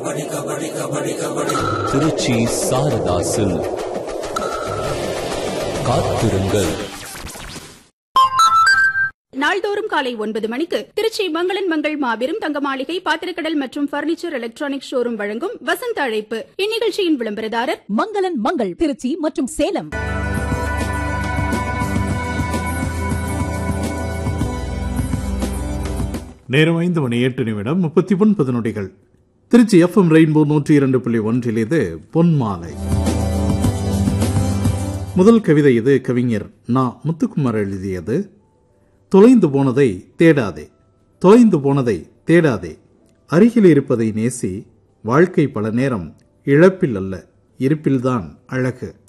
திருச்சி சாரதாசில் காத்திருங்கள் நாள்தோறும் காலை ஒன்பது மணிக்கு திருச்சி மங்களன் மங்கள் மாபெரும் தங்க மாளிகை பாத்திரக்கடல் மற்றும் பர்னிச்சர் எலக்ட்ரானிக் ஷோரூம் வழங்கும் வசந்த அழைப்பு இந்நிகழ்ச்சியின் விளம்பரதாரர் மங்களன் மங்கள் திருச்சி மற்றும் சேலம் நேரம் ஐந்து மணி எட்டு நிமிடம் முப்பத்தி ஒன்பது நொடிகள் திருச்சி எஃப்எம் ரெயின்போ நூற்றி இரண்டு புள்ளி ஒன்றில் இது பொன்மாலை முதல் கவிதை இது கவிஞர் நா முத்துக்குமார் எழுதியது தொலைந்து போனதை தேடாதே தொலைந்து போனதை தேடாதே அருகில் இருப்பதை நேசி வாழ்க்கை பல நேரம் இழப்பில் அல்ல இருப்பில்தான் அழகு